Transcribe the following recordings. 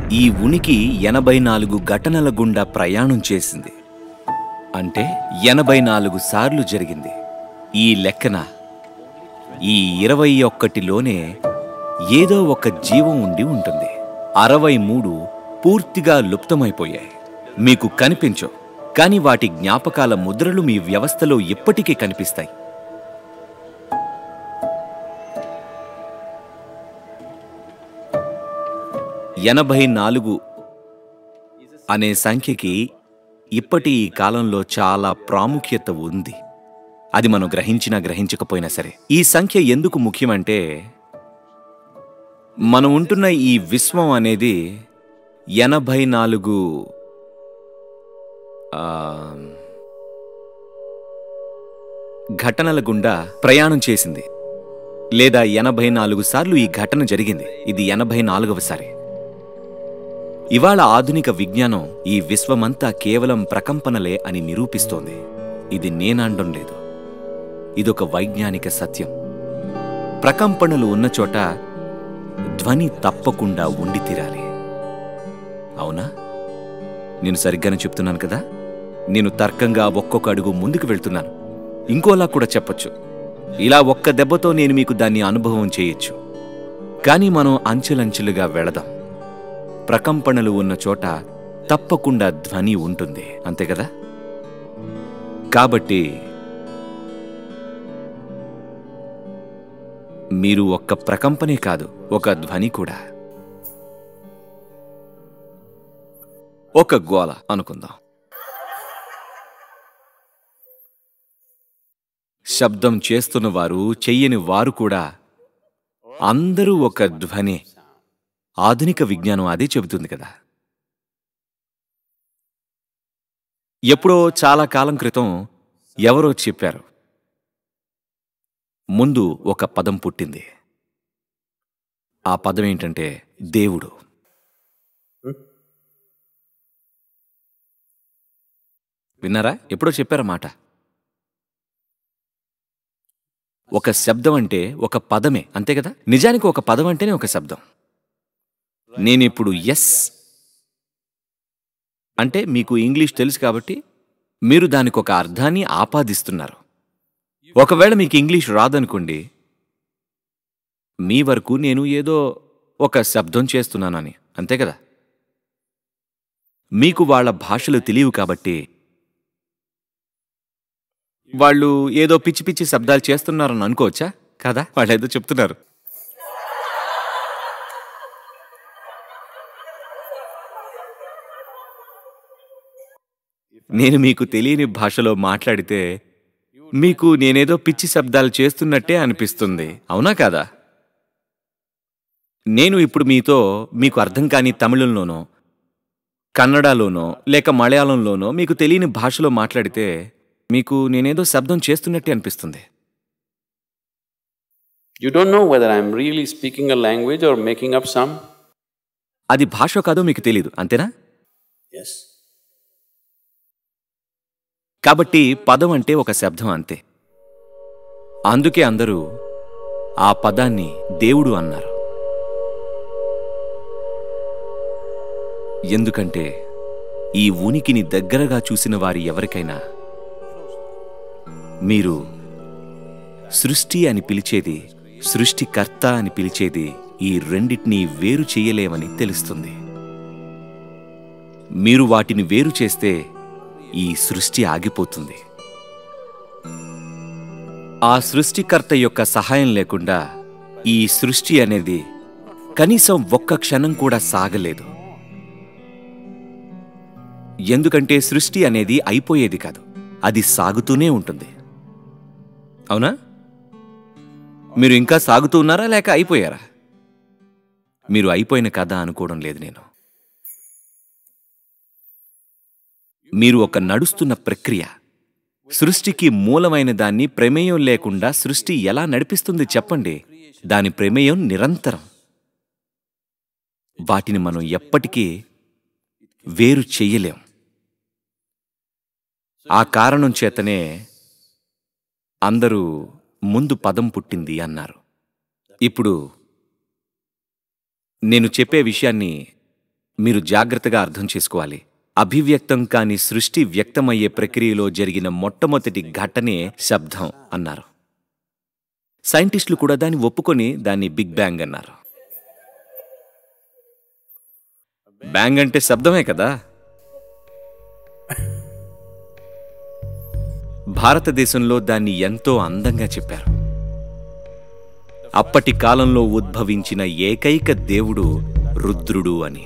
ఈ ఉనికి ఎనభై నాలుగు ఘటనల గుండా ప్రయాణం చేసింది అంటే ఎనభై నాలుగు సార్లు జరిగింది ఈ లెక్కన ఈ ఇరవై ఒక్కటిలోనే ఏదో ఒక జీవం ఉండి ఉంటుంది అరవై మూడు పూర్తిగా లుప్తమైపోయాయి మీకు కనిపించవు కానీ వాటి జ్ఞాపకాల ముద్రలు మీ వ్యవస్థలో ఎప్పటికీ కనిపిస్తాయి ఎనభై నాలుగు అనే సంఖ్యకి ఇప్పటి ఈ కాలంలో చాలా ప్రాముఖ్యత ఉంది అది మనం గ్రహించినా గ్రహించకపోయినా సరే ఈ సంఖ్య ఎందుకు ముఖ్యమంటే మనం ఉంటున్న ఈ విశ్వం అనేది ఎనభై నాలుగు ఆ, ఘటనల గుండా ప్రయాణం చేసింది లేదా ఎనభై నాలుగు సార్లు ఈ ఘటన జరిగింది ఇది ఎనభై నాలుగవసారి ఇవాళ ఆధునిక విజ్ఞానం ఈ విశ్వమంతా కేవలం ప్రకంపనలే అని నిరూపిస్తోంది ఇది నేనండం లేదు ఇదొక వైజ్ఞానిక సత్యం ప్రకంపనలు ఉన్న చోట ధ్వని తప్పకుండా ఉండి తీరాలి అవునా నేను సరిగ్గానే చెప్తున్నాను కదా నేను తర్కంగా ఒక్కొక్క అడుగు ముందుకు వెళ్తున్నాను ఇంకోలా కూడా చెప్పొచ్చు ఇలా ఒక్క దెబ్బతో నేను మీకు దాన్ని అనుభవం చేయొచ్చు కానీ మనం అంచెలంచెలుగా వెళదాం ప్రకంపనలు ఉన్న చోట తప్పకుండా ధ్వని ఉంటుంది అంతే కదా కాబట్టి మీరు ఒక్క ప్రకంపనే కాదు ఒక ధ్వని కూడా ఒక గోల అనుకుందాం శబ్దం చేస్తున్న వారు చెయ్యని వారు కూడా అందరూ ఒక ధ్వని ఆధునిక విజ్ఞానం అదే చెబుతుంది కదా ఎప్పుడో చాలా కాలం క్రితం ఎవరో చెప్పారు ముందు ఒక పదం పుట్టింది ఆ పదం ఏంటంటే దేవుడు విన్నారా ఎప్పుడో చెప్పారా మాట ఒక శబ్దం అంటే ఒక పదమే అంతే కదా నిజానికి ఒక పదం అంటేనే ఒక శబ్దం నేనిప్పుడు ఎస్ అంటే మీకు ఇంగ్లీష్ తెలుసు కాబట్టి మీరు దానికి ఒక అర్థాన్ని ఆపాదిస్తున్నారు ఒకవేళ మీకు ఇంగ్లీష్ రాదనుకోండి మీ వరకు నేను ఏదో ఒక శబ్దం చేస్తున్నానని అంతే కదా మీకు వాళ్ళ భాషలు తెలియవు కాబట్టి వాళ్ళు ఏదో పిచ్చి పిచ్చి శబ్దాలు చేస్తున్నారని అనుకోవచ్చా కదా వాళ్ళు ఏదో చెప్తున్నారు నేను మీకు తెలియని భాషలో మాట్లాడితే మీకు నేనేదో పిచ్చి శబ్దాలు చేస్తున్నట్టే అనిపిస్తుంది అవునా కాదా నేను ఇప్పుడు మీతో మీకు అర్థం కాని తమిళంలోనో కన్నడలోనో లేక మలయాళంలోనో మీకు తెలియని భాషలో మాట్లాడితే మీకు నేనేదో శబ్దం చేస్తున్నట్టే అనిపిస్తుంది You don't know whether I'm really speaking a language or making up some. అది భాష కాదో మీకు తెలీదు అంతేనా Yes. కాబట్టి పదం అంటే ఒక శబ్దం అంతే అందుకే అందరూ ఆ పదాన్ని దేవుడు అన్నారు ఎందుకంటే ఈ ఉనికిని దగ్గరగా చూసిన వారి ఎవరికైనా మీరు సృష్టి అని పిలిచేది సృష్టికర్త అని పిలిచేది ఈ రెండిటినీ వేరు చేయలేమని తెలుస్తుంది మీరు వాటిని వేరు చేస్తే ఈ సృష్టి ఆగిపోతుంది ఆ సృష్టికర్త యొక్క సహాయం లేకుండా ఈ సృష్టి అనేది కనీసం ఒక్క క్షణం కూడా సాగలేదు ఎందుకంటే సృష్టి అనేది అయిపోయేది కాదు అది సాగుతూనే ఉంటుంది అవునా మీరు ఇంకా సాగుతూ ఉన్నారా లేక అయిపోయారా మీరు అయిపోయిన కథ అనుకోవడం లేదు నేను మీరు ఒక నడుస్తున్న ప్రక్రియ సృష్టికి మూలమైన దాన్ని ప్రమేయం లేకుండా సృష్టి ఎలా నడిపిస్తుంది చెప్పండి దాని ప్రమేయం నిరంతరం వాటిని మనం ఎప్పటికీ వేరు చెయ్యలేం ఆ కారణం చేతనే అందరూ ముందు పదం పుట్టింది అన్నారు ఇప్పుడు నేను చెప్పే విషయాన్ని మీరు జాగ్రత్తగా అర్థం చేసుకోవాలి అభివ్యక్తం కాని సృష్టి వ్యక్తమయ్యే ప్రక్రియలో జరిగిన మొట్టమొదటి ఘటనే శబ్దం అన్నారు సైంటిస్టులు కూడా దాన్ని ఒప్పుకొని దాన్ని బిగ్ బ్యాంగ్ అన్నారు బ్యాంగ్ అంటే శబ్దమే కదా భారతదేశంలో దాన్ని ఎంతో అందంగా చెప్పారు అప్పటి కాలంలో ఉద్భవించిన ఏకైక దేవుడు రుద్రుడు అని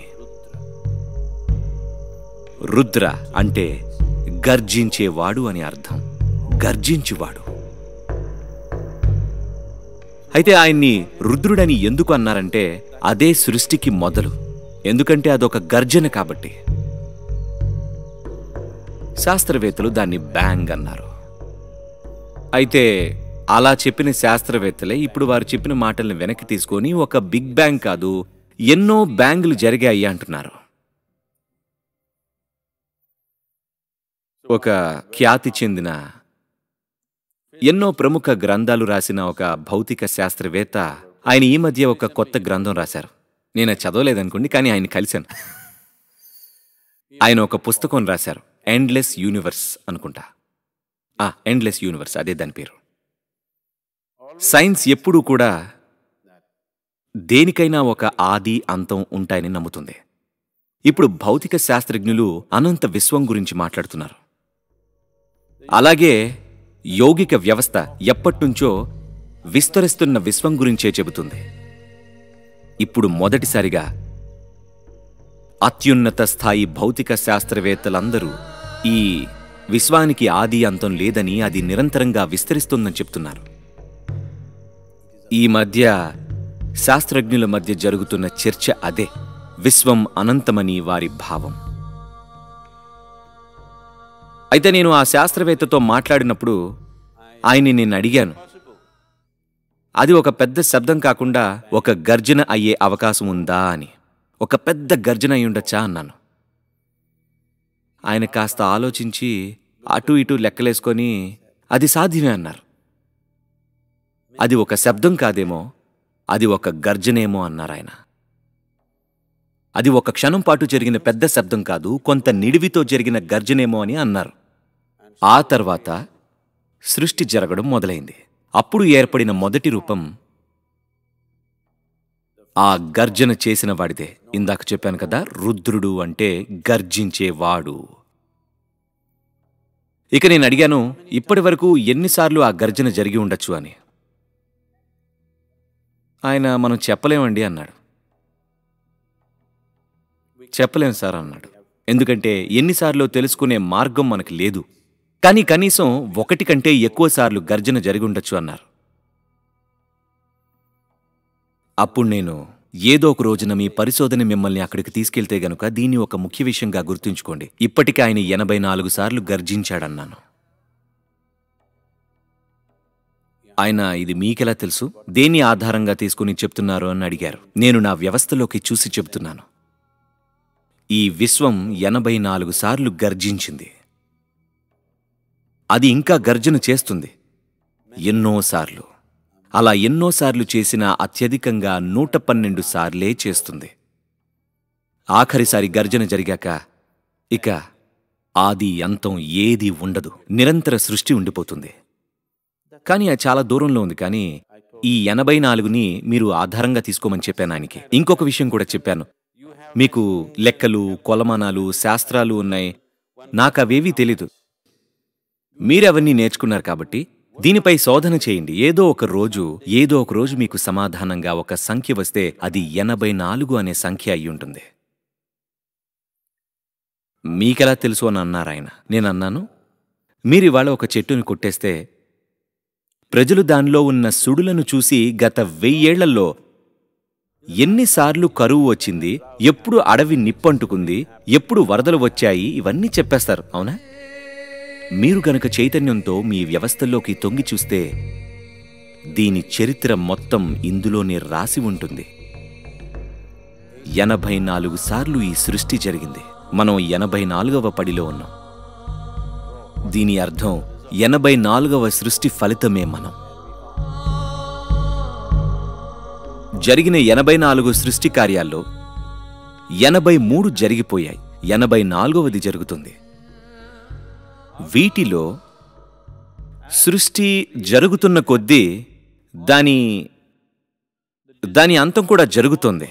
రుద్ర అంటే గర్జించేవాడు అని అర్థం గర్జించువాడు అయితే ఆయన్ని రుద్రుడని ఎందుకు అన్నారంటే అదే సృష్టికి మొదలు ఎందుకంటే అదొక గర్జన కాబట్టి శాస్త్రవేత్తలు దాన్ని బ్యాంగ్ అన్నారు అయితే అలా చెప్పిన శాస్త్రవేత్తలే ఇప్పుడు వారు చెప్పిన మాటల్ని వెనక్కి తీసుకొని ఒక బిగ్ బ్యాంగ్ కాదు ఎన్నో బ్యాంగులు జరిగాయి అంటున్నారు ఒక ఖ్యాతి చెందిన ఎన్నో ప్రముఖ గ్రంథాలు రాసిన ఒక భౌతిక శాస్త్రవేత్త ఆయన ఈ మధ్య ఒక కొత్త గ్రంథం రాశారు నేను అది చదవలేదనుకోండి కానీ ఆయన కలిశాను ఆయన ఒక పుస్తకం రాశారు ఎండ్లెస్ యూనివర్స్ అనుకుంటా ఆ ఎండ్లెస్ యూనివర్స్ అదే దాని పేరు సైన్స్ ఎప్పుడూ కూడా దేనికైనా ఒక ఆది అంతం ఉంటాయని నమ్ముతుంది ఇప్పుడు భౌతిక శాస్త్రజ్ఞులు అనంత విశ్వం గురించి మాట్లాడుతున్నారు అలాగే యౌగిక వ్యవస్థ ఎప్పట్నుంచో విస్తరిస్తున్న విశ్వం గురించే చెబుతుంది ఇప్పుడు మొదటిసారిగా అత్యున్నత స్థాయి భౌతిక శాస్త్రవేత్తలందరూ ఈ విశ్వానికి ఆది అంతం లేదని అది నిరంతరంగా విస్తరిస్తుందని చెప్తున్నారు ఈ మధ్య శాస్త్రజ్ఞుల మధ్య జరుగుతున్న చర్చ అదే విశ్వం అనంతమని వారి భావం అయితే నేను ఆ శాస్త్రవేత్తతో మాట్లాడినప్పుడు ఆయన్ని నేను అడిగాను అది ఒక పెద్ద శబ్దం కాకుండా ఒక గర్జన అయ్యే అవకాశం ఉందా అని ఒక పెద్ద గర్జన అయి ఉండొచ్చా అన్నాను ఆయన కాస్త ఆలోచించి అటు ఇటు లెక్కలేసుకొని అది సాధ్యమే అన్నారు అది ఒక శబ్దం కాదేమో అది ఒక గర్జనేమో అన్నారు ఆయన అది ఒక క్షణం పాటు జరిగిన పెద్ద శబ్దం కాదు కొంత నిడివితో జరిగిన గర్జనేమో అని అన్నారు ఆ తర్వాత సృష్టి జరగడం మొదలైంది అప్పుడు ఏర్పడిన మొదటి రూపం ఆ గర్జన చేసిన వాడిదే ఇందాక చెప్పాను కదా రుద్రుడు అంటే గర్జించేవాడు ఇక నేను అడిగాను ఇప్పటి వరకు ఎన్నిసార్లు ఆ గర్జన జరిగి ఉండొచ్చు అని ఆయన మనం చెప్పలేమండి అన్నాడు చెప్పలేం సార్ అన్నాడు ఎందుకంటే ఎన్నిసార్లు తెలుసుకునే మార్గం మనకు లేదు కానీ కనీసం ఒకటి కంటే ఎక్కువ సార్లు గర్జన జరిగి ఉండొచ్చు అన్నారు అప్పుడు నేను ఏదో ఒక రోజున మీ పరిశోధన మిమ్మల్ని అక్కడికి తీసుకెళ్తే గనుక దీన్ని ఒక ముఖ్య విషయంగా గుర్తుంచుకోండి ఇప్పటికి ఆయన ఎనభై నాలుగు సార్లు గర్జించాడన్నాను ఆయన ఇది మీకెలా తెలుసు దేన్ని ఆధారంగా తీసుకుని చెప్తున్నారు అని అడిగారు నేను నా వ్యవస్థలోకి చూసి చెబుతున్నాను ఈ విశ్వం ఎనభై నాలుగు సార్లు గర్జించింది అది ఇంకా గర్జన చేస్తుంది ఎన్నోసార్లు అలా ఎన్నోసార్లు చేసిన అత్యధికంగా నూట పన్నెండు సార్లే చేస్తుంది ఆఖరిసారి గర్జన జరిగాక ఇక ఆది అంతం ఏది ఉండదు నిరంతర సృష్టి ఉండిపోతుంది కానీ అది చాలా దూరంలో ఉంది కానీ ఈ ఎనభై నాలుగుని మీరు ఆధారంగా తీసుకోమని చెప్పాను ఆయనకి ఇంకొక విషయం కూడా చెప్పాను మీకు లెక్కలు కొలమానాలు శాస్త్రాలు ఉన్నాయి నాకు అవేవీ తెలీదు మీరవన్నీ నేర్చుకున్నారు కాబట్టి దీనిపై శోధన చేయండి ఏదో ఒక రోజు ఏదో ఒక రోజు మీకు సమాధానంగా ఒక సంఖ్య వస్తే అది ఎనభై నాలుగు అనే సంఖ్య అయి ఉంటుంది మీకెలా తెలుసు అని అన్నారు ఆయన నేను అన్నాను మీరివాళ ఒక చెట్టుని కొట్టేస్తే ప్రజలు దానిలో ఉన్న సుడులను చూసి గత వెయ్యేళ్లలో ఎన్నిసార్లు కరువు వచ్చింది ఎప్పుడు అడవి నిప్పంటుకుంది ఎప్పుడు వరదలు వచ్చాయి ఇవన్నీ చెప్పేస్తారు అవునా మీరు గనక చైతన్యంతో మీ వ్యవస్థల్లోకి తొంగి చూస్తే దీని చరిత్ర మొత్తం ఇందులోనే రాసి ఉంటుంది ఎనభై నాలుగు సార్లు ఈ సృష్టి జరిగింది మనం ఎనభై నాలుగవ పడిలో ఉన్నాం దీని అర్థం ఎనభై నాలుగవ సృష్టి ఫలితమే మనం జరిగిన ఎనభై నాలుగు సృష్టి కార్యాల్లో ఎనభై మూడు జరిగిపోయాయి ఎనభై నాలుగవది జరుగుతుంది వీటిలో సృష్టి జరుగుతున్న కొద్దీ దాని దాని అంతం కూడా జరుగుతోంది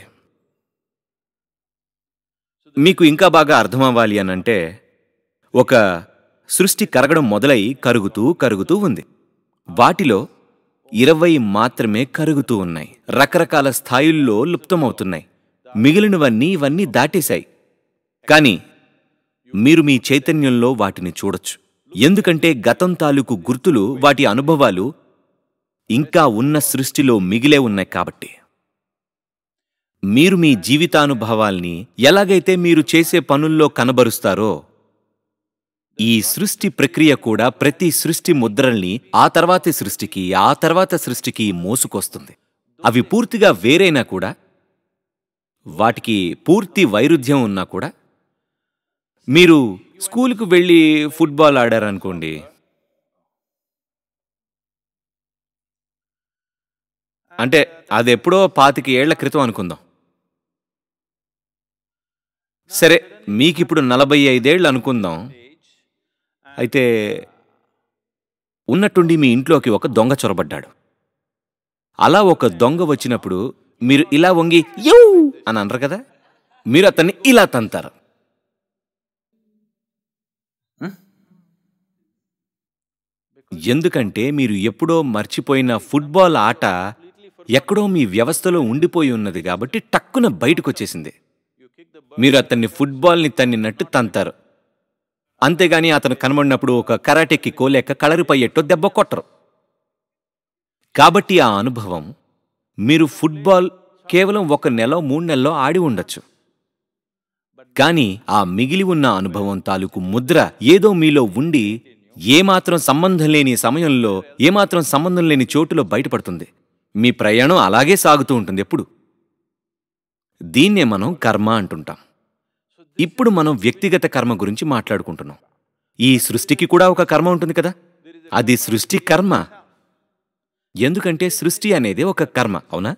మీకు ఇంకా బాగా అర్థమవ్వాలి అనంటే ఒక సృష్టి కరగడం మొదలై కరుగుతూ కరుగుతూ ఉంది వాటిలో ఇరవై మాత్రమే కరుగుతూ ఉన్నాయి రకరకాల స్థాయిల్లో లుప్తమవుతున్నాయి మిగిలినవన్నీ ఇవన్నీ దాటేశాయి కానీ మీరు మీ చైతన్యంలో వాటిని చూడొచ్చు ఎందుకంటే గతం తాలూకు గుర్తులు వాటి అనుభవాలు ఇంకా ఉన్న సృష్టిలో మిగిలే ఉన్నాయి కాబట్టి మీరు మీ జీవితానుభవాల్ని ఎలాగైతే మీరు చేసే పనుల్లో కనబరుస్తారో ఈ సృష్టి ప్రక్రియ కూడా ప్రతి సృష్టి ముద్రల్ని ఆ తర్వాతి సృష్టికి ఆ తర్వాత సృష్టికి మోసుకొస్తుంది అవి పూర్తిగా వేరైనా కూడా వాటికి పూర్తి వైరుధ్యం ఉన్నా కూడా మీరు స్కూల్కు వెళ్ళి ఫుట్బాల్ ఆడారనుకోండి అంటే అది ఎప్పుడో పాతిక ఏళ్ల క్రితం అనుకుందాం సరే మీకిప్పుడు నలభై ఐదేళ్ళు అనుకుందాం అయితే ఉన్నట్టుండి మీ ఇంట్లోకి ఒక దొంగ చొరబడ్డాడు అలా ఒక దొంగ వచ్చినప్పుడు మీరు ఇలా వంగి యూ అని అనరు కదా మీరు అతన్ని ఇలా తంతారు ఎందుకంటే మీరు ఎప్పుడో మర్చిపోయిన ఫుట్బాల్ ఆట ఎక్కడో మీ వ్యవస్థలో ఉండిపోయి ఉన్నది కాబట్టి టక్కున బయటకొచ్చేసింది మీరు అతన్ని ఫుట్బాల్ని తన్నినట్టు తంతారు అంతేగాని అతను కనబడినప్పుడు ఒక కరాటెకి కోలేక కలరిపై ఎట్టో దెబ్బ కొట్టరు కాబట్టి ఆ అనుభవం మీరు ఫుట్బాల్ కేవలం ఒక నెల మూడు నెలలో ఆడి ఉండొచ్చు కానీ ఆ మిగిలి ఉన్న అనుభవం తాలూకు ముద్ర ఏదో మీలో ఉండి ఏమాత్రం సంబంధం లేని సమయంలో ఏమాత్రం సంబంధం లేని చోటులో బయటపడుతుంది మీ ప్రయాణం అలాగే సాగుతూ ఉంటుంది ఎప్పుడు దీన్నే మనం కర్మ అంటుంటాం ఇప్పుడు మనం వ్యక్తిగత కర్మ గురించి మాట్లాడుకుంటున్నాం ఈ సృష్టికి కూడా ఒక కర్మ ఉంటుంది కదా అది సృష్టి కర్మ ఎందుకంటే సృష్టి అనేది ఒక కర్మ అవునా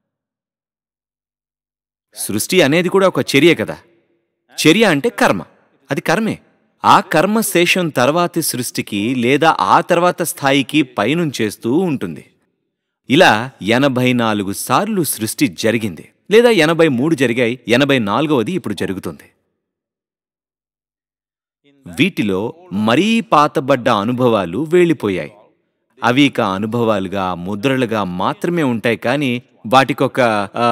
సృష్టి అనేది కూడా ఒక చర్య కదా చర్య అంటే కర్మ అది కర్మే ఆ కర్మ శేషం తర్వాతి సృష్టికి లేదా ఆ తర్వాత స్థాయికి పయనుంచేస్తూ ఉంటుంది ఇలా ఎనభై నాలుగు సార్లు సృష్టి జరిగింది లేదా ఎనభై మూడు జరిగాయి ఎనభై నాలుగవది ఇప్పుడు జరుగుతుంది వీటిలో మరీ పాతబడ్డ అనుభవాలు వెళ్ళిపోయాయి అవి ఇక అనుభవాలుగా ముద్రలుగా మాత్రమే ఉంటాయి కానీ వాటికొక ఆ,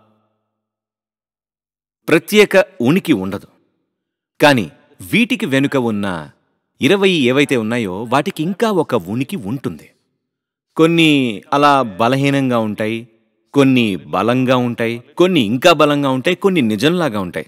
ప్రత్యేక ఉనికి ఉండదు కానీ వీటికి వెనుక ఉన్న ఇరవై ఏవైతే ఉన్నాయో వాటికి ఇంకా ఒక ఉనికి ఉంటుంది కొన్ని అలా బలహీనంగా ఉంటాయి కొన్ని బలంగా ఉంటాయి కొన్ని ఇంకా బలంగా ఉంటాయి కొన్ని నిజంలాగా ఉంటాయి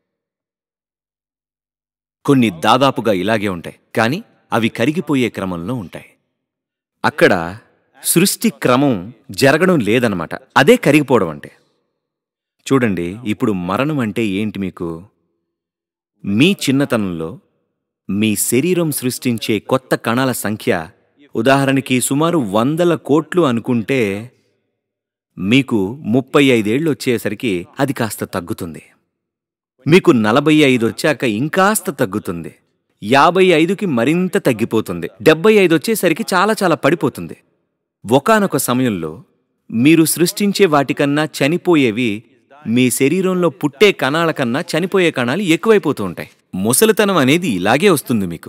కొన్ని దాదాపుగా ఇలాగే ఉంటాయి కానీ అవి కరిగిపోయే క్రమంలో ఉంటాయి అక్కడ సృష్టి క్రమం జరగడం లేదనమాట అదే కరిగిపోవడం అంటే చూడండి ఇప్పుడు మరణం అంటే ఏంటి మీకు మీ చిన్నతనంలో మీ శరీరం సృష్టించే కొత్త కణాల సంఖ్య ఉదాహరణకి సుమారు వందల కోట్లు అనుకుంటే మీకు ముప్పై ఐదేళ్ళు వచ్చేసరికి అది కాస్త తగ్గుతుంది మీకు నలభై ఐదు వచ్చాక ఇంకాస్త తగ్గుతుంది యాభై ఐదుకి మరింత తగ్గిపోతుంది డెబ్బై ఐదు వచ్చేసరికి చాలా చాలా పడిపోతుంది ఒకానొక సమయంలో మీరు సృష్టించే వాటికన్నా చనిపోయేవి మీ శరీరంలో పుట్టే కణాల కన్నా చనిపోయే కణాలు ఎక్కువైపోతూ ఉంటాయి ముసలితనం అనేది ఇలాగే వస్తుంది మీకు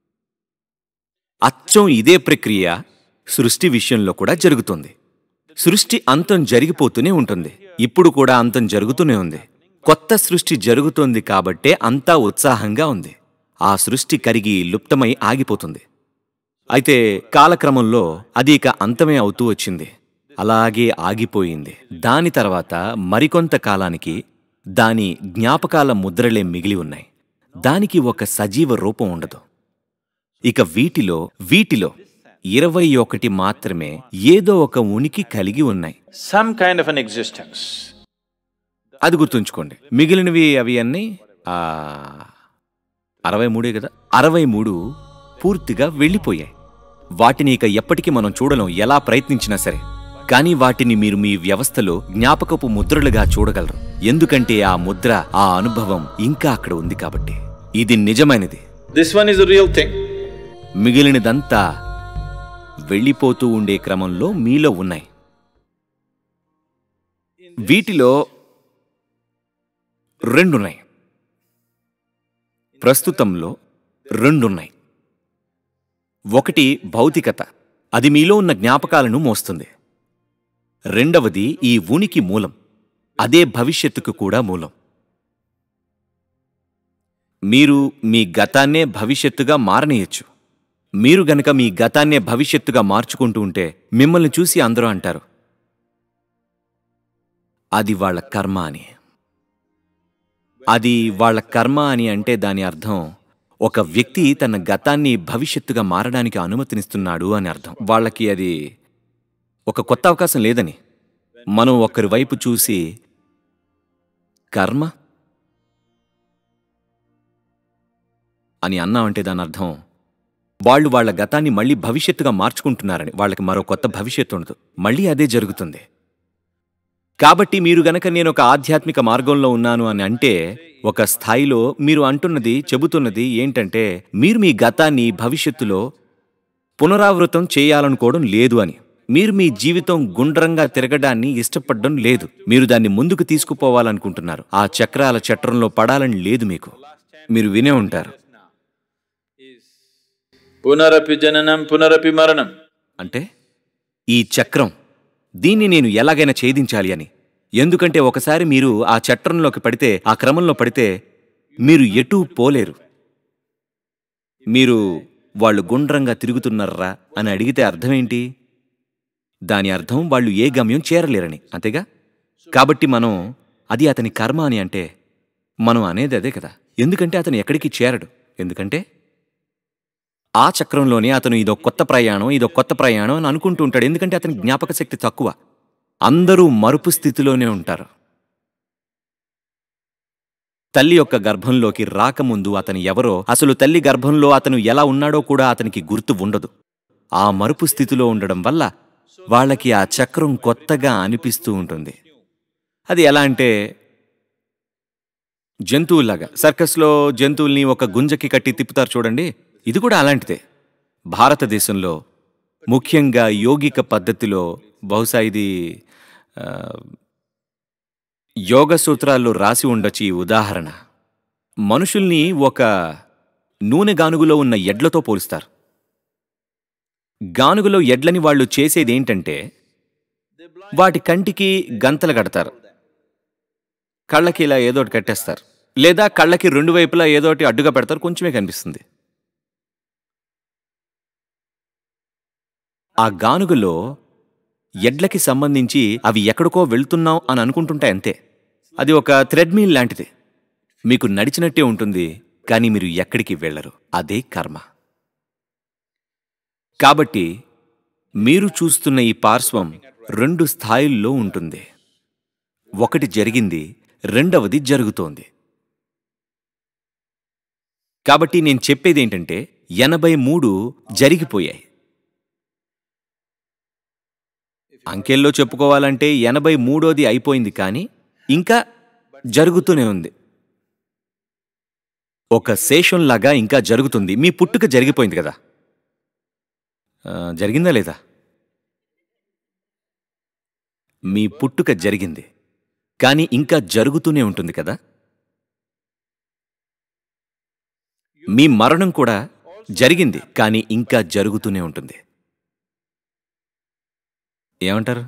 అచ్చం ఇదే ప్రక్రియ సృష్టి విషయంలో కూడా జరుగుతుంది సృష్టి అంతం జరిగిపోతూనే ఉంటుంది ఇప్పుడు కూడా అంతం జరుగుతూనే ఉంది కొత్త సృష్టి జరుగుతోంది కాబట్టే అంతా ఉత్సాహంగా ఉంది ఆ సృష్టి కరిగి లుప్తమై ఆగిపోతుంది అయితే కాలక్రమంలో అది ఇక అంతమే అవుతూ వచ్చింది అలాగే ఆగిపోయింది దాని తర్వాత మరికొంత కాలానికి దాని జ్ఞాపకాల ముద్రలే మిగిలి ఉన్నాయి దానికి ఒక సజీవ రూపం ఉండదు ఇక వీటిలో వీటిలో ఇరవై ఒకటి మాత్రమే ఏదో ఒక ఉనికి కలిగి ఉన్నాయి some kind of an existence. అది గుర్తుంచుకోండి మిగిలినవి అవి అన్నీ ఆ, అరవై మూడే కదా అరవై మూడు పూర్తిగా వెళ్ళిపోయాయి వాటిని ఇక ఎప్పటికీ మనం చూడలేం ఎలా ప్రయత్నించినా సరే కానీ వాటిని మీరు మీ వ్యవస్థలో జ్ఞాపకపు ముద్రలుగా చూడగలరు ఎందుకంటే ఆ ముద్ర ఆ అనుభవం ఇంకా అక్కడ ఉంది కాబట్టి ఇది నిజమైనది This one is the real thing. మిగిలినదంతా వెళ్ళిపోతూ ఉండే క్రమంలో మీలో ఉన్నాయి వీటిలో రెండున్నాయి ప్రస్తుతంలో రెండున్నాయి ఒకటి భౌతికత అది మీలో ఉన్న జ్ఞాపకాలను మోస్తుంది రెండవది ఈ ఉనికి మూలం అదే భవిష్యత్తుకు కూడా మూలం మీరు మీ గతాన్నే భవిష్యత్తుగా మారనీయచ్చు మీరు గనక మీ గతాన్నే భవిష్యత్తుగా మార్చుకుంటూ ఉంటే మిమ్మల్ని చూసి అందరూ అంటారు అది వాళ్ళ కర్మ అని అది వాళ్ళ కర్మ అని అంటే దాని అర్థం ఒక వ్యక్తి తన గతాన్ని భవిష్యత్తుగా మారడానికి అనుమతినిస్తున్నాడు అని అర్థం వాళ్ళకి అది ఒక కొత్త అవకాశం లేదని మనం ఒకరి వైపు చూసి కర్మ అని అన్నామంటే దాని అర్థం వాళ్ళు వాళ్ళ గతాన్ని మళ్ళీ భవిష్యత్తుగా మార్చుకుంటున్నారని వాళ్ళకి మరో కొత్త భవిష్యత్తు ఉండదు మళ్ళీ అదే జరుగుతుంది కాబట్టి మీరు గనక నేను ఒక ఆధ్యాత్మిక మార్గంలో ఉన్నాను అని అంటే ఒక స్థాయిలో మీరు అంటున్నది చెబుతున్నది ఏంటంటే మీరు మీ గతాన్ని భవిష్యత్తులో పునరావృతం చేయాలనుకోవడం లేదు అని మీరు మీ జీవితం గుండ్రంగా తిరగడాన్ని ఇష్టపడడం లేదు మీరు దాన్ని ముందుకు తీసుకుపోవాలనుకుంటున్నారు ఆ చక్రాల చట్రంలో పడాలని లేదు మీకు మీరు వినే ఉంటారు Punarapi jananam, punarapi maranam. అంటే ఈ చక్రం దీన్ని నేను ఎలాగైనా ఛేదించాలి అని ఎందుకంటే ఒకసారి మీరు ఆ చట్రంలోకి పడితే ఆ క్రమంలో పడితే మీరు ఎటూ పోలేరు మీరు వాళ్ళు గుండ్రంగా తిరుగుతున్నారా అని అడిగితే అర్థమేంటి దాని అర్థం వాళ్ళు ఏ గమ్యం చేరలేరని అంతేగా కాబట్టి మనం అది అతని కర్మ అని అంటే మనం అనేది అదే కదా ఎందుకంటే అతను ఎక్కడికి చేరడు ఎందుకంటే ఆ చక్రంలోనే అతను ఇదో కొత్త ప్రయాణం ఇదో కొత్త ప్రయాణం అని అనుకుంటూ ఉంటాడు ఎందుకంటే అతని జ్ఞాపక శక్తి తక్కువ అందరూ మరుపు స్థితిలోనే ఉంటారు తల్లి యొక్క గర్భంలోకి రాకముందు అతను ఎవరో అసలు తల్లి గర్భంలో అతను ఎలా ఉన్నాడో కూడా అతనికి గుర్తు ఉండదు ఆ మరుపు స్థితిలో ఉండడం వల్ల వాళ్ళకి ఆ చక్రం కొత్తగా అనిపిస్తూ ఉంటుంది అది ఎలా అంటే జంతువుల్లాగా సర్కస్లో జంతువుల్ని ఒక గుంజకి కట్టి తిప్పుతారు చూడండి ఇది కూడా అలాంటిదే భారతదేశంలో ముఖ్యంగా యోగిక పద్ధతిలో బహుశా ఇది ఆ, యోగ సూత్రాల్లో రాసి ఉండొచ్చు ఈ ఉదాహరణ మనుషుల్ని ఒక నూనె గానుగులో ఉన్న ఎడ్లతో పోలుస్తారు గానుగులో ఎడ్లని వాళ్ళు చేసేదేంటంటే వాటి కంటికి గంతలు కడతారు కళ్ళకి ఇలా ఏదోటి కట్టేస్తారు లేదా కళ్ళకి రెండు వైపులా ఏదోటి అడ్డుగా పెడతారు కొంచెమే కనిపిస్తుంది ఆ గానుగలో ఎడ్లకి సంబంధించి అవి ఎక్కడికో వెళ్తున్నాం అని అనుకుంటుంటే అంతే అది ఒక థ్రెడ్మిల్ లాంటిది మీకు నడిచినట్టే ఉంటుంది కానీ మీరు ఎక్కడికి వెళ్ళరు అదే కర్మ కాబట్టి మీరు చూస్తున్న ఈ పార్శ్వం రెండు స్థాయిల్లో ఉంటుంది ఒకటి జరిగింది రెండవది జరుగుతోంది కాబట్టి నేను చెప్పేది ఏంటంటే ఎనభై మూడు జరిగిపోయాయి అంకెల్లో చెప్పుకోవాలంటే ఎనభై మూడోది అయిపోయింది కానీ ఇంకా జరుగుతూనే ఉంది ఒక శేషంలాగా ఇంకా జరుగుతుంది మీ పుట్టుక జరిగిపోయింది కదా ఆ, జరిగిందా లేదా మీ పుట్టుక జరిగింది కానీ ఇంకా జరుగుతూనే ఉంటుంది కదా మీ మరణం కూడా జరిగింది కానీ ఇంకా జరుగుతూనే ఉంటుంది ఏమంటారు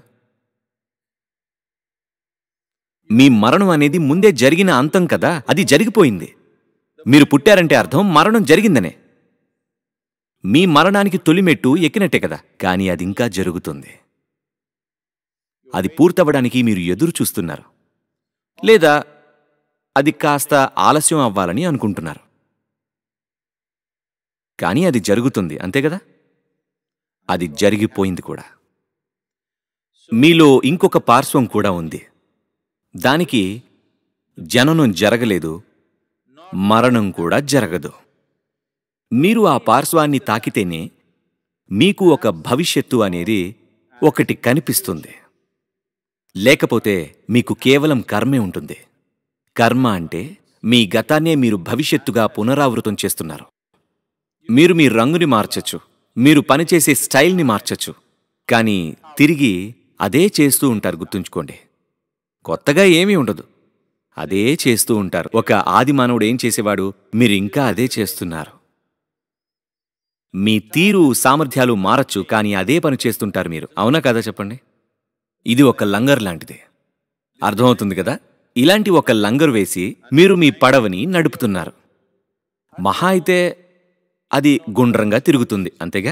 మీ మరణం అనేది ముందే జరిగిన అంతం కదా అది జరిగిపోయింది మీరు పుట్టారంటే అర్థం మరణం జరిగిందనే మీ మరణానికి తొలిమెట్టు ఎక్కినట్టే కదా కానీ అది ఇంకా జరుగుతుంది అది పూర్తవ్వడానికి మీరు ఎదురు చూస్తున్నారు లేదా అది కాస్త ఆలస్యం అవ్వాలని అనుకుంటున్నారు కానీ అది జరుగుతుంది అంతే కదా అది జరిగిపోయింది కూడా మీలో ఇంకొక పార్శ్వం కూడా ఉంది దానికి జననం జరగలేదు మరణం కూడా జరగదు మీరు ఆ పార్శ్వాన్ని తాకితేనే మీకు ఒక భవిష్యత్తు అనేది ఒకటి కనిపిస్తుంది లేకపోతే మీకు కేవలం కర్మే ఉంటుంది కర్మ అంటే మీ గతాన్నే మీరు భవిష్యత్తుగా పునరావృతం చేస్తున్నారు మీరు మీ రంగుని మార్చచ్చు మీరు పనిచేసే స్టైల్ని మార్చచ్చు కానీ తిరిగి అదే చేస్తూ ఉంటారు గుర్తుంచుకోండి కొత్తగా ఏమీ ఉండదు అదే చేస్తూ ఉంటారు ఒక ఆది మానవుడు ఏం చేసేవాడు మీరు ఇంకా అదే చేస్తున్నారు మీ తీరు సామర్థ్యాలు మారచ్చు కానీ అదే పని చేస్తుంటారు మీరు అవునా కదా చెప్పండి ఇది ఒక లంగర్ లాంటిది అర్థమవుతుంది కదా ఇలాంటి ఒక లంగర్ వేసి మీరు మీ పడవని నడుపుతున్నారు మహా అయితే అది గుండ్రంగా తిరుగుతుంది అంతేగా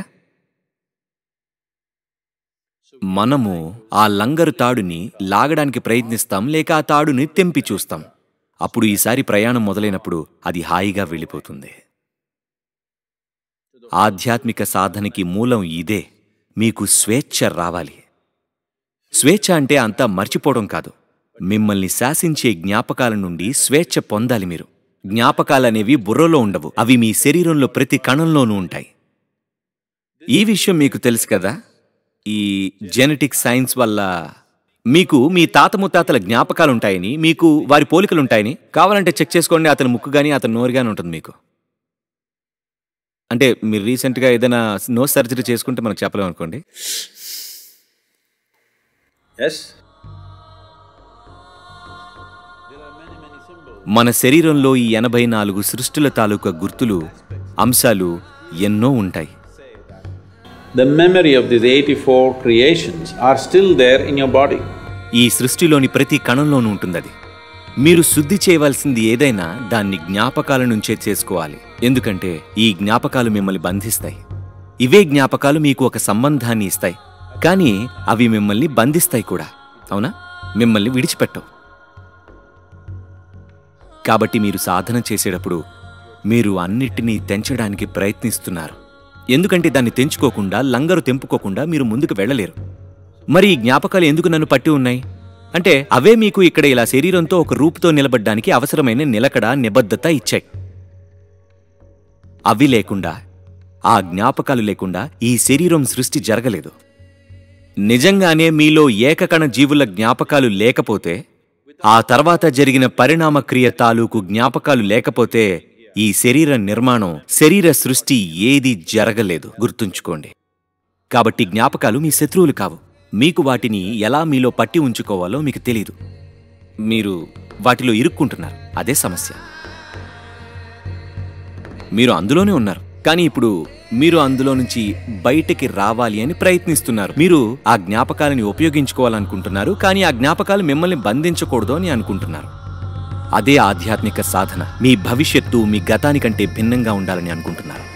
మనము ఆ లంగరు తాడుని లాగడానికి ప్రయత్నిస్తాం లేక ఆ తాడుని తెంపి చూస్తాం అప్పుడు ఈసారి ప్రయాణం మొదలైనప్పుడు అది హాయిగా వెళ్ళిపోతుంది ఆధ్యాత్మిక సాధనకి మూలం ఇదే మీకు స్వేచ్ఛ రావాలి స్వేచ్ఛ అంటే అంతా మర్చిపోవడం కాదు మిమ్మల్ని శాసించే జ్ఞాపకాల నుండి స్వేచ్ఛ పొందాలి మీరు జ్ఞాపకాలనేవి బుర్రలో ఉండవు అవి మీ శరీరంలో ప్రతి కణంలోనూ ఉంటాయి ఈ విషయం మీకు తెలుసు కదా ఈ జెనెటిక్ సైన్స్ వల్ల మీకు మీ తాత ముత్తాతల జ్ఞాపకాలుంటాయని మీకు వారి పోలికలుంటాయని కావాలంటే చెక్ చేసుకోండి అతని ముక్కు కానీ అతని నోరు కానీ ఉంటుంది మీకు అంటే మీరు రీసెంట్గా ఏదైనా నో సర్జరీ చేసుకుంటే మనకు చెప్పలేము అనుకోండి Yes? మన శరీరంలో ఈ ఎనభై నాలుగు సృష్టిల తాలూకా గుర్తులు అంశాలు ఎన్నో ఉంటాయి The memory of these eighty-four creations are still there in your body. ఈ సృష్టిలోని ప్రతి కణంలోనూ ఉంటుందది మీరు శుద్ధి చేయవలసింది ఏదైనా దాన్ని జ్ఞాపకాల నుంచే చేసుకోవాలి ఎందుకంటే ఈ జ్ఞాపకాలు మిమ్మల్ని బంధిస్తాయి ఇవే జ్ఞాపకాలు మీకు ఒక సంబంధాన్ని ఇస్తాయి కానీ అవి మిమ్మల్ని బంధిస్తాయి కూడా అవునా మిమ్మల్ని విడిచిపెట్టవు కాబట్టి మీరు సాధన చేసేటప్పుడు మీరు అన్నిటినీ తెంచడానికి ప్రయత్నిస్తున్నారు ఎందుకంటే దాన్ని తెంచుకోకుండా లంగరు తెంపుకోకుండా మీరు ముందుకు వెళ్ళలేరు మరి ఈ జ్ఞాపకాలు ఎందుకు నన్ను పట్టి ఉన్నాయి అంటే అవే మీకు ఇక్కడ ఇలా శరీరంతో ఒక రూపుతో నిలబడ్డానికి అవసరమైన నిలకడ నిబద్ధత ఇచ్చాయి అవి లేకుండా ఆ జ్ఞాపకాలు లేకుండా ఈ శరీరం సృష్టి జరగలేదు నిజంగానే మీలో ఏకకణ జీవుల జ్ఞాపకాలు లేకపోతే ఆ తర్వాత జరిగిన పరిణామ క్రియ తాలూకు జ్ఞాపకాలు లేకపోతే ఈ శరీర నిర్మాణం శరీర సృష్టి ఏది జరగలేదు గుర్తుంచుకోండి కాబట్టి జ్ఞాపకాలు మీ శత్రువులు కావు మీకు వాటిని ఎలా మీలో పట్టి ఉంచుకోవాలో మీకు తెలియదు మీరు వాటిలో ఇరుక్కుంటున్నారు అదే సమస్య మీరు అందులోనే ఉన్నారు కానీ ఇప్పుడు మీరు అందులో నుంచి బయటికి రావాలి అని ప్రయత్నిస్తున్నారు మీరు ఆ జ్ఞాపకాలని ఉపయోగించుకోవాలనుకుంటున్నారు కానీ ఆ జ్ఞాపకాలు మిమ్మల్ని బంధించకూడదు అని అనుకుంటున్నారు అదే ఆధ్యాత్మిక సాధన మీ భవిష్యత్తు మీ గతానికంటే భిన్నంగా ఉండాలని అనుకుంటున్నారు